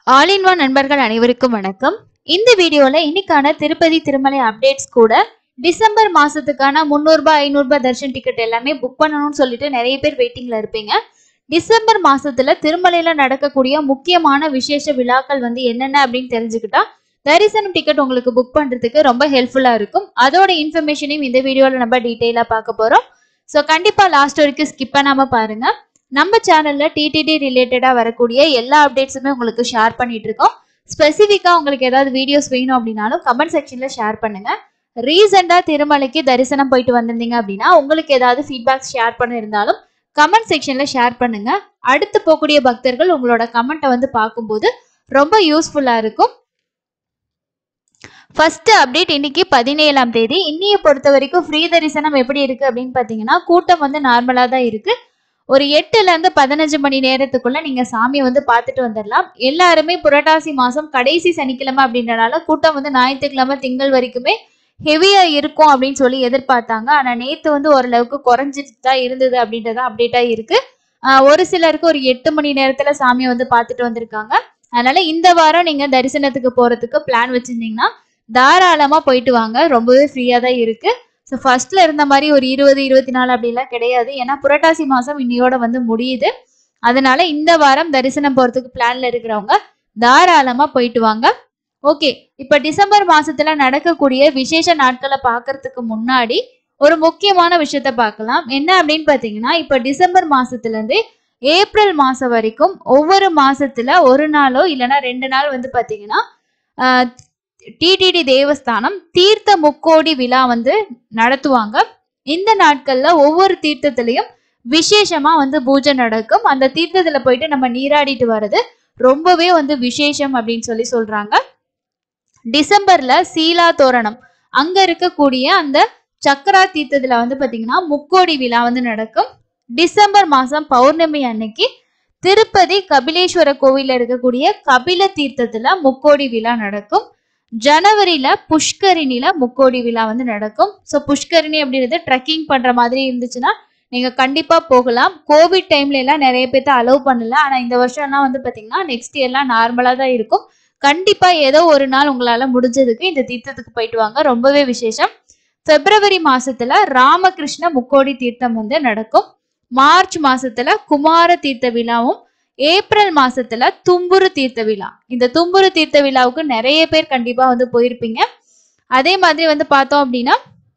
all in one நண்பர்கள் அனைவருக்கும் வணக்கம் இந்த வீடியோல இன்னைக்கான திருப்பதி திருமலை அப்டேட்ஸ் கூட டிசம்பர் மாசத்துக்கான முந்நூறுபா ஐநூறுபா தர்ஷன் டிக்கெட் எல்லாமே புக் பண்ணணும்னு சொல்லிட்டு நிறைய பேர் வெயிட்டிங்ல இருப்பீங்க டிசம்பர் மாசத்துல திருமலையில நடக்கக்கூடிய முக்கியமான விசேஷ விழாக்கள் வந்து என்னென்ன அப்படின்னு தெரிஞ்சுக்கிட்டா தரிசனம் டிக்கெட் உங்களுக்கு புக் பண்றதுக்கு ரொம்ப ஹெல்ப்ஃபுல்லா இருக்கும் அதோட இன்ஃபர்மேஷனையும் இந்த வீடியோல நம்ம டீட்டெயிலா பார்க்க போறோம் ஸோ கண்டிப்பா லாஸ்ட் வரைக்கும் ஸ்கிப் பண்ணாம பாருங்க நம்ம சேனல்ல டிடிடி ரிலேட்டடா வரக்கூடிய எல்லா அப்டேட்ஸுமே உங்களுக்கு ஷேர் பண்ணிட்டு இருக்கோம் ஸ்பெசிஃபிக்கா உங்களுக்கு ஏதாவது வீடியோஸ் வேணும் அப்படின்னாலும் கமெண்ட் செக்ஷன்ல ஷேர் பண்ணுங்க ரீசெண்டா திருமலைக்கு தரிசனம் போயிட்டு வந்திருந்தீங்க அப்படின்னா உங்களுக்கு ஏதாவது ஃபீட்பேக் ஷேர் பண்ண இருந்தாலும் கமெண்ட் செக்ஷன்ல ஷேர் பண்ணுங்க அடுத்து போகக்கூடிய பக்தர்கள் உங்களோட கமெண்ட்டை வந்து பார்க்கும்போது ரொம்ப யூஸ்ஃபுல்லா இருக்கும் ஃபர்ஸ்ட் அப்டேட் இன்னைக்கு பதினேழாம் தேதி இன்னைய பொறுத்த வரைக்கும் ஃப்ரீ தரிசனம் எப்படி இருக்கு அப்படின்னு பார்த்தீங்கன்னா கூட்டம் வந்து நார்மலா தான் இருக்கு ஒரு எட்டுல இருந்து பதினஞ்சு மணி நேரத்துக்குள்ள நீங்க சாமியை வந்து பார்த்துட்டு வந்துடலாம் எல்லாருமே புரட்டாசி மாசம் கடைசி சனிக்கிழமை அப்படின்றனால கூட்டம் வந்து ஞாயிற்றுக்கிழமை திங்கள் வரைக்குமே ஹெவியா இருக்கும் அப்படின்னு சொல்லி எதிர்பார்த்தாங்க ஆனா நேத்து வந்து ஓரளவுக்கு குறைஞ்சிட்டு தான் இருந்தது அப்படின்றத அப்டேட்டா இருக்கு ஆஹ் ஒரு சிலருக்கு ஒரு எட்டு மணி நேரத்துல சாமியை வந்து பார்த்துட்டு வந்திருக்காங்க அதனால இந்த வாரம் நீங்க தரிசனத்துக்கு போறதுக்கு பிளான் வச்சிருந்தீங்கன்னா தாராளமா போயிட்டு வாங்க ரொம்பவே ஃப்ரீயா தான் இருக்கு ஸோ ஃபர்ஸ்ட்ல இருந்த மாதிரி ஒரு இருபது இருபத்தி நாலு அப்படிலாம் கிடையாது ஏன்னா புரட்டாசி மாசம் இன்னையோட வந்து முடியுது அதனால இந்த வாரம் தரிசனம் போறதுக்கு பிளான்ல இருக்கிறவங்க தாராளமா போயிட்டு வாங்க ஓகே இப்ப டிசம்பர் மாசத்துல நடக்கக்கூடிய விசேஷ நாட்களை பார்க்கறதுக்கு முன்னாடி ஒரு முக்கியமான விஷயத்த பார்க்கலாம் என்ன அப்படின்னு பாத்தீங்கன்னா இப்ப டிசம்பர் மாசத்துல இருந்து ஏப்ரல் மாசம் வரைக்கும் ஒவ்வொரு மாசத்துல ஒரு நாளோ இல்லைன்னா ரெண்டு நாள் வந்து பாத்தீங்கன்னா டிடிடி தேவஸ்தானம் தீர்த்த முக்கோடி விழா வந்து நடத்துவாங்க இந்த நாட்கள்ல ஒவ்வொரு தீர்த்தத்திலையும் விசேஷமா வந்து பூஜை நடக்கும் அந்த தீர்த்தத்துல போயிட்டு நம்ம நீராடிட்டு வர்றது ரொம்பவே வந்து விசேஷம் அப்படின்னு சொல்லி சொல்றாங்க டிசம்பர்ல சீலா தோரணம் அங்க இருக்கக்கூடிய அந்த சக்கரா தீர்த்தத்துல வந்து பாத்தீங்கன்னா முக்கோடி விழா வந்து நடக்கும் டிசம்பர் மாசம் பௌர்ணமி அன்னைக்கு திருப்பதி கபிலேஸ்வர கோவில்ல இருக்கக்கூடிய கபில தீர்த்தத்துல முக்கோடி விழா நடக்கும் ஜனவரியில புஷ்கரிணில முக்கோடி விழா வந்து நடக்கும் ஸோ புஷ்கரிணி அப்படின்றது ட்ரெக்கிங் பண்ற மாதிரி இருந்துச்சுன்னா நீங்க கண்டிப்பா போகலாம் கோவிட் டைம்ல எல்லாம் நிறைய பேர்த்த அலோவ் பண்ணல ஆனா இந்த வருஷம்லாம் வந்து பாத்தீங்கன்னா நெக்ஸ்ட் இயர்லாம் நார்மலா தான் இருக்கும் கண்டிப்பா ஏதோ ஒரு நாள் உங்களால முடிஞ்சதுக்கு இந்த தீர்த்தத்துக்கு போயிட்டு வாங்க ரொம்பவே விசேஷம் பிப்ரவரி மாசத்துல ராமகிருஷ்ண முக்கோடி தீர்த்தம் வந்து நடக்கும் மார்ச் மாசத்துல குமார தீர்த்த விழாவும் ஏப்ரல் மாசத்துல தும்புரு தீர்த்த விழா இந்த தும்புரு தீர்த்த விழாவுக்கு நிறைய பேர் கண்டிப்பா வந்து போயிருப்பீங்க அதே மாதிரி வந்து பார்த்தோம் அப்படின்னா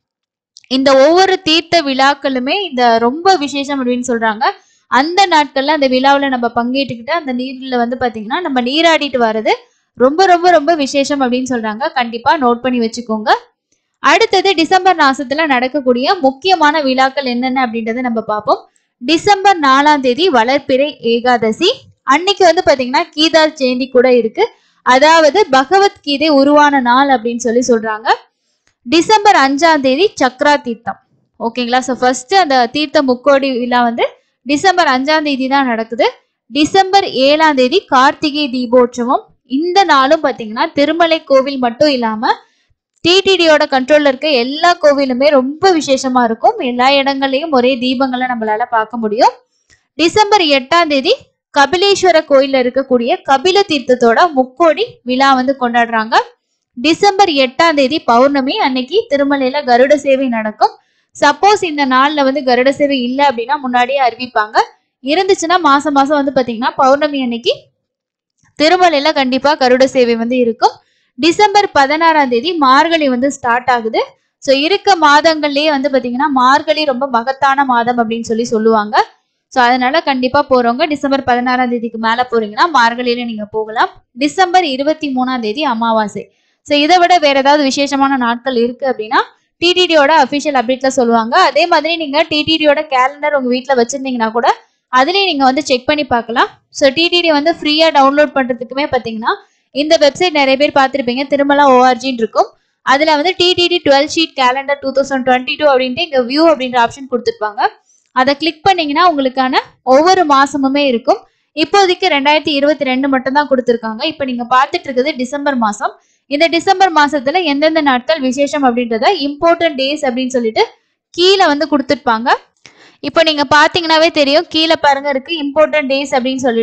இந்த ஒவ்வொரு தீர்த்த விழாக்களுமே இந்த ரொம்ப விசேஷம் அப்படின்னு சொல்றாங்க அந்த நாட்கள்ல அந்த விழாவுல நம்ம பங்கேற்றுக்கிட்டு அந்த நீர்ல வந்து பாத்தீங்கன்னா நம்ம நீராடிட்டு வர்றது ரொம்ப ரொம்ப ரொம்ப விசேஷம் அப்படின்னு சொல்றாங்க கண்டிப்பா நோட் பண்ணி வச்சுக்கோங்க அடுத்தது டிசம்பர் மாசத்துல நடக்கக்கூடிய முக்கியமான விழாக்கள் என்னென்ன அப்படின்றத நம்ம பார்ப்போம் டிசம்பர் நாலாம் தேதி வளர்ப்பிறை ஏகாதசி அன்னைக்கு வந்து பாத்தீங்கன்னா கீதா ஜெயந்தி கூட இருக்கு அதாவது பகவத்கீதை உருவான நாள் அப்படின்னு சொல்லி சொல்றாங்க டிசம்பர் அஞ்சாம் தேதி சக்ரா தீர்த்தம் ஓகேங்களா ஸோ ஃபர்ஸ்ட் அந்த தீர்த்த முக்கோடி விழா வந்து டிசம்பர் அஞ்சாம் தேதி தான் நடக்குது டிசம்பர் ஏழாம் தேதி கார்த்திகை தீபோற்சவம் இந்த நாளும் பாத்தீங்கன்னா திருமலை கோவில் மட்டும் இல்லாம டிடிடியோட கண்ட்ரோல்ல இருக்க எல்லா கோவிலுமே ரொம்ப விசேஷமா இருக்கும் எல்லா இடங்கள்லயும் ஒரே தீபங்களை நம்மளால பார்க்க முடியும் டிசம்பர் எட்டாம் தேதி கபிலேஸ்வர கோயில்ல இருக்கக்கூடிய கபில தீர்த்தத்தோட முக்கோடி விழா வந்து கொண்டாடுறாங்க டிசம்பர் எட்டாம் தேதி பௌர்ணமி அன்னைக்கு திருமலையில கருட சேவை நடக்கும் சப்போஸ் இந்த நாள்ல வந்து கருட சேவை இல்லை அப்படின்னா முன்னாடியே அறிவிப்பாங்க இருந்துச்சுன்னா மாசம் மாசம் வந்து பாத்தீங்கன்னா பௌர்ணமி அன்னைக்கு திருமலையில கண்டிப்பா கருட சேவை வந்து இருக்கும் டிசம்பர் பதினாறாம் தேதி மார்கழி வந்து ஸ்டார்ட் ஆகுது ஸோ இருக்க மாதங்கள்லயே வந்து பாத்தீங்கன்னா மார்கழி ரொம்ப மகத்தான மாதம் அப்படின்னு சொல்லி சொல்லுவாங்க ஸோ அதனால கண்டிப்பா போறவங்க டிசம்பர் பதினாறாம் தேதிக்கு மேல போறீங்கன்னா மார்கழியில நீங்க போகலாம் டிசம்பர் இருபத்தி மூணாம் தேதி அமாவாசை ஸோ இதை விட வேற ஏதாவது விசேஷமான நாட்கள் இருக்கு அப்படின்னா டிடிடியோட அஃபிஷியல் அப்டேட்ல சொல்லுவாங்க அதே மாதிரி நீங்க டிடிடியோட கேலண்டர் உங்க வீட்டில் வச்சிருந்தீங்கன்னா கூட அதுலயும் நீங்க வந்து செக் பண்ணி பார்க்கலாம் ஸோ டிடிடி வந்து ஃப்ரீயா டவுன்லோட் பண்றதுக்குமே பாத்தீங்கன்னா இந்த வெப்சைட் நிறைய பேர் பார்த்துருப்பீங்க திருமலா ஓஆர்ஜின்னு இருக்கும் அதுல வந்து TTD twelve sheet calendar two thousand twenty two அப்படின்ட்டு இங்க வியூ அப்படின்ற ஆப்ஷன் கொடுத்துருப்பாங்க அதை கிளிக் பண்ணீங்கன்னா உங்களுக்கான ஒவ்வொரு மாசமுமே இருக்கும் இப்போதைக்கு ரெண்டாயிரத்தி இருபத்தி ரெண்டு மட்டும் தான் கொடுத்துருக்காங்க இப்போ நீங்க பார்த்துட்டு இருக்குது டிசம்பர் மாசம் இந்த டிசம்பர் மாசத்துல எந்தெந்த நாட்கள் விசேஷம் அப்படின்றத இம்பார்ட்டன்ட் டேஸ் அப்படின்னு சொல்லிட்டு கீழே வந்து கொடுத்துருப்பாங்க இப்போ நீங்க பாத்தீங்கன்னாவே தெரியும் கீழே பாருங்க இருக்கு இம்பார்ட்டன்ட் டேஸ் அப்படின்னு சொல்லிட்டு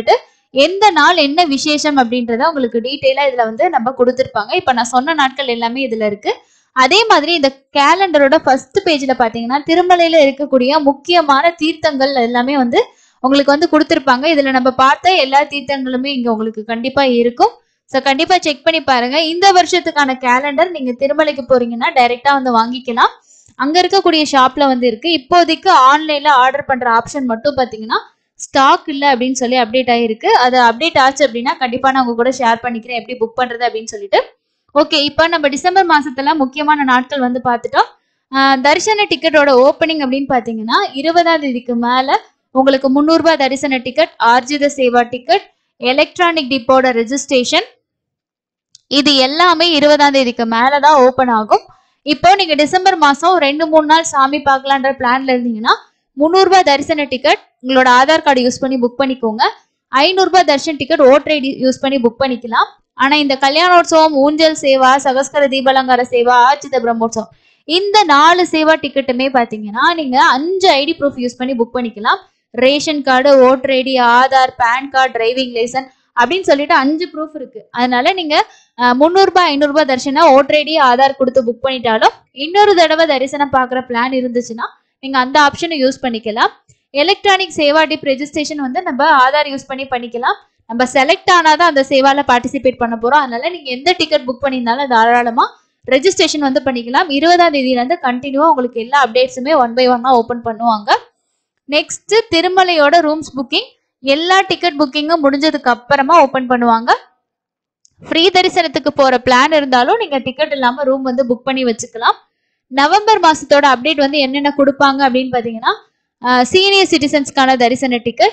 எந்த நாள் என்ன விசேஷம் அப்படின்றத உங்களுக்கு டீட்டெயிலா இதுல வந்து நம்ம கொடுத்துருப்பாங்க இப்ப நான் சொன்ன நாட்கள் எல்லாமே இதுல இருக்கு அதே மாதிரி இந்த கேலண்டரோட ஃபர்ஸ்ட் பேஜ்ல பாத்தீங்கன்னா திருமலையில இருக்கக்கூடிய முக்கியமான தீர்த்தங்கள் எல்லாமே வந்து உங்களுக்கு வந்து கொடுத்துருப்பாங்க இதுல நம்ம பார்த்த எல்லா தீர்த்தங்களுமே இங்க உங்களுக்கு கண்டிப்பா இருக்கும் ஸோ கண்டிப்பா செக் பண்ணி பாருங்க இந்த வருஷத்துக்கான கேலண்டர் நீங்க திருமலைக்கு போறீங்கன்னா டைரெக்டா வந்து வாங்கிக்கலாம் அங்க இருக்கக்கூடிய ஷாப்ல வந்து இருக்கு இப்போதைக்கு ஆன்லைன்ல ஆர்டர் பண்ற ஆப்ஷன் மட்டும் பாத்தீங்கன்னா ஸ்டாக் இல்ல அப்படின்னு சொல்லி அப்டேட் ஆயிருக்கு அது அப்டேட் ஆச்சு அப்படின்னா கண்டிப்பா நான் உங்க கூட ஷேர் பண்ணிக்கிறேன் எப்படி புக் பண்றது அப்படின்னு சொல்லிட்டு ஓகே இப்போ நம்ம டிசம்பர் மாசத்துல முக்கியமான நாட்கள் வந்து பார்த்துட்டோம் ஆஹ் தரிசன டிக்கெட்டோட ஓப்பனிங் அப்படின்னு பாத்தீங்கன்னா இருபதாம் தேதிக்கு மேல உங்களுக்கு முந்நூறுபா தரிசன டிக்கெட் ஆர்ஜித சேவா டிக்கெட் எலக்ட்ரானிக் டிப்போட ரெஜிஸ்ட்ரேஷன் இது எல்லாமே இருபதாம் தேதிக்கு மேலதான் ஓபன் ஆகும் இப்போ நீங்க டிசம்பர் மாசம் ரெண்டு மூணு நாள் சாமி பார்க்கலான்ற பிளான்ல இருந்தீங்கன்னா முந்நூறுபா தரிசன டிக்கெட் உங்களோட ஆதார் கார்டு யூஸ் பண்ணி புக் பண்ணிக்கோங்க ஐநூறுபா darshan ticket voter ID use பண்ணி புக் பண்ணிக்கலாம் ஆனா இந்த கல்யாணோத்சவம் ஊஞ்சல் சேவா சகஸ்கர தீபாலங்கார சேவா ஆச்சித பிரம்மோற்சவம் இந்த நாலு சேவா டிக்கெட்டுமே பாத்தீங்கன்னா நீங்க அஞ்சு ஐடி ப்ரூஃப் யூஸ் பண்ணி புக் பண்ணிக்கலாம் ration card voter ID Aadhaar PAN card driving licence அப்படின்னு சொல்லிட்டு அஞ்சு ப்ரூஃப் இருக்கு அதனால நீங்க அஹ், முந்நூறுபா ஐநூறுபா தரிசனா ஓட்டர் ஐடி ஆதார் கொடுத்து புக் பண்ணிட்டாலும் இன்னொரு தடவை தரிசனம் பார்க்குற பிளான் இருந்துச்சுன்னா நீங்க அந்த ஆப்ஷனை யூஸ் பண்ணிக்கலாம் எலக்ட்ரானிக் சேவா டிப் ரெஜிஸ்ட்ரேஷன் வந்து நம்ம ஆதார் யூஸ் பண்ணி பண்ணிக்கலாம் நம்ம செலக்ட் ஆனாதான் அந்த சேவால பார்ட்டிசிபேட் பண்ண போறோம் அதனால நீங்க எந்த டிக்கெட் புக் பண்ணியிருந்தாலும் தாராளமா ரெஜிஸ்ட்ரேஷன் வந்து பண்ணிக்கலாம் இருபதாம் தேதியில இருந்து கண்டினியூவா உங்களுக்கு எல்லா அப்டேட்ஸுமே ஒன் பை ஒன்னா ஓபன் பண்ணுவாங்க நெக்ஸ்ட் திருமலையோட ரூம்ஸ் புக்கிங் எல்லா டிக்கெட் புக்கிங்கும் முடிஞ்சதுக்கு அப்புறமா ஓபன் பண்ணுவாங்க ஃப்ரீ தரிசனத்துக்கு போற பிளான் இருந்தாலும் நீங்க டிக்கெட் இல்லாம ரூம் வந்து புக் பண்ணி வச்சுக்கலாம் நவம்பர் மாசத்தோட அப்டேட் வந்து என்னென்ன கொடுப்பாங்க அப்படின்னு பாத்தீங்கன்னா சீனியர் சிட்டிசன்ஸ்க்கான தரிசன டிக்கெட்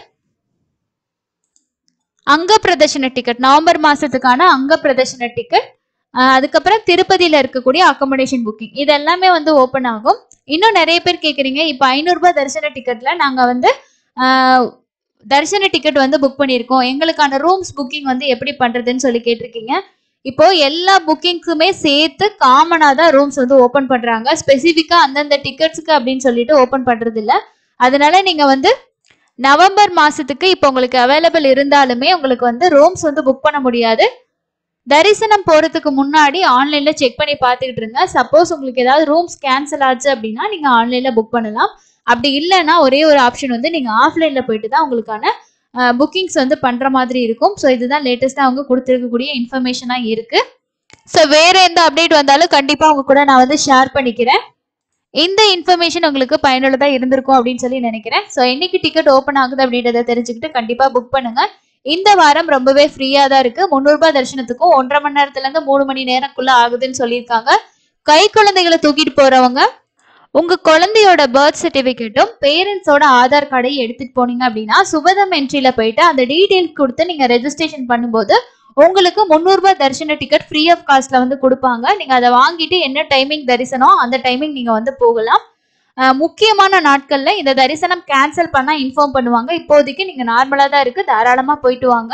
அங்க பிரதர்ஷன டிக்கெட் நவம்பர் மாசத்துக்கான அங்க பிரதர்ஷன டிக்கெட் அதுக்கப்புறம் திருப்பதியில இருக்கக்கூடிய அக்கமடேஷன் புக்கிங் இது எல்லாமே வந்து ஓப்பன் ஆகும் இன்னும் நிறைய பேர் கேக்குறீங்க இப்போ ஐநூறுரூபா தரிசன டிக்கெட்ல நாங்க வந்து ஆஹ், தரிசன டிக்கெட் வந்து புக் பண்ணியிருக்கோம் எங்களுக்கான ரூம்ஸ் புக்கிங் வந்து எப்படி பண்றதுன்னு சொல்லி கேட்டிருக்கீங்க இப்போ எல்லா புக்கிங்க்குமே சேர்த்து காமனா தான் ரூம்ஸ் வந்து ஓபன் பண்றாங்க ஸ்பெசிஃபிக்கா அந்தந்த டிக்கெட்ஸ்க்கு அப்படின்னு சொல்லிட்டு ஓபன் பண்றது இல்ல அதனால நீங்க வந்து நவம்பர் மாசத்துக்கு இப்போ உங்களுக்கு அவைலபிள் இருந்தாலுமே உங்களுக்கு வந்து ரூம்ஸ் வந்து புக் பண்ண முடியாது தரிசனம் போறதுக்கு முன்னாடி ஆன்லைன்ல செக் பண்ணி பார்த்துக்கிட்டு இருங்க சப்போஸ் உங்களுக்கு ஏதாவது ரூம்ஸ் கேன்சல் ஆச்சு அப்படின்னா நீங்க ஆன்லைன்ல புக் பண்ணலாம் அப்படி இல்லைன்னா ஒரே ஒரு ஆப்ஷன் வந்து நீங்க ஆஃப்லைன்ல போயிட்டு தான் உங்களுக்கான புக்கிங்ஸ் வந்து பண்ற மாதிரி இருக்கும் ஸோ இதுதான் லேட்டஸ்டா அவங்க கொடுத்துருக்கக்கூடிய இன்ஃபர்மேஷனா இருக்கு ஸோ வேற எந்த அப்டேட் வந்தாலும் கண்டிப்பா உங்க கூட நான் வந்து ஷேர் பண்ணிக்கிறேன் இந்த இன்ஃபர்மேஷன் உங்களுக்கு பயனுள்ளதா இருந்திருக்கும் அப்படின்னு சொல்லி நினைக்கிறேன் ஸோ என்னைக்கு டிக்கெட் ஓப்பன் ஆகுது அப்படின்றத தெரிஞ்சுக்கிட்டு கண்டிப்பா புக் பண்ணுங்க இந்த வாரம் ரொம்பவே ஃப்ரீயா தான் இருக்கு முந்நூறுபா தரிசனத்துக்கும் ஒன்றரை மணி நேரத்துல இருந்து மூணு மணி நேரக்குள்ள ஆகுதுன்னு சொல்லியிருக்காங்க கை குழந்தைகளை தூக்கிட்டு போறவங்க உங்க குழந்தையோட பர்த் சர்டிபிகேட்டும் பேரண்ட்ஸோட ஆதார் கார்டையும் எடுத்துட்டு போனீங்க அப்படின்னா சுபதம் என்ட்ரில போயிட்டு அந்த டீடைல் கொடுத்து நீங்க ரெஜிஸ்ட்ரேஷன் பண்ணும்போது உங்களுக்கு முந்நூறுபா தரிசன டிக்கெட் ஃப்ரீ ஆஃப் காஸ்ட்ல வந்து கொடுப்பாங்க நீங்க அதை வாங்கிட்டு என்ன டைமிங் தரிசனம் அந்த டைமிங் நீங்க வந்து போகலாம் அஹ் முக்கியமான நாட்கள்ல இந்த தரிசனம் கேன்சல் பண்ணா இன்ஃபார்ம் பண்ணுவாங்க இப்போதைக்கு நீங்க நார்மலா தான் இருக்கு தாராளமா போயிட்டு வாங்க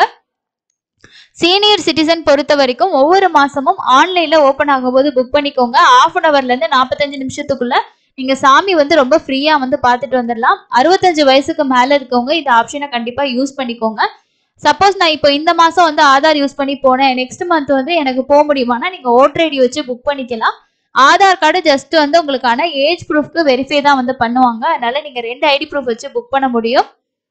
சீனியர் சிட்டிசன் பொறுத்த வரைக்கும் ஒவ்வொரு மாசமும் ஆன்லைன்ல ஓபன் ஆகும்போது புக் பண்ணிக்கோங்க ஆஃப் அன் ஹவர்ல இருந்து நாற்பத்தஞ்சு நிமிஷத்துக்குள்ள நீங்க சாமி வந்து ரொம்ப ஃப்ரீயா வந்து பார்த்துட்டு வந்துடலாம் அறுபத்தஞ்சு வயசுக்கு மேல இருக்கவங்க இந்த ஆப்ஷனை கண்டிப்பா யூஸ் பண்ணிக்கோங்க சப்போஸ் நான் இப்போ இந்த மாசம் வந்து ஆதார் யூஸ் பண்ணி போனேன் நெக்ஸ்ட் மந்த் வந்து எனக்கு போக முடியுமானா நீங்க ஓட்டர் ஐடி வச்சு புக் பண்ணிக்கலாம் ஆதார் கார்டு ஜஸ்ட் வந்து உங்களுக்கான ஏஜ் ப்ரூஃப்க்கு வெரிஃபை தான் வந்து பண்ணுவாங்க அதனால நீங்க ரெண்டு ஐடி ப்ரூஃப் வச்சு புக் பண்ண முடியும்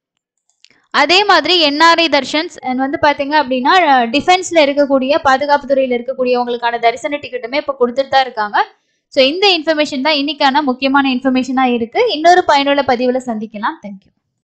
அதே மாதிரி என்ஆர்ஐ தர்ஷன்ஸ் and வந்து பாத்தீங்க அப்படின்னா டிஃபென்ஸ்ல இருக்கக்கூடிய பாதுகாப்பு துறையில இருக்கக்கூடியவங்களுக்கான தரிசன டிக்கெட்டுமே இப்போ கொடுத்துட்டு தான் இருக்காங்க ஸோ இந்த இன்ஃபர்மேஷன் தான் இன்னைக்கான முக்கியமான இன்ஃபர்மேஷனா இருக்கு இன்னொரு பயனுள்ள பதிவுல சந்திக்கலாம் தேங்க்யூ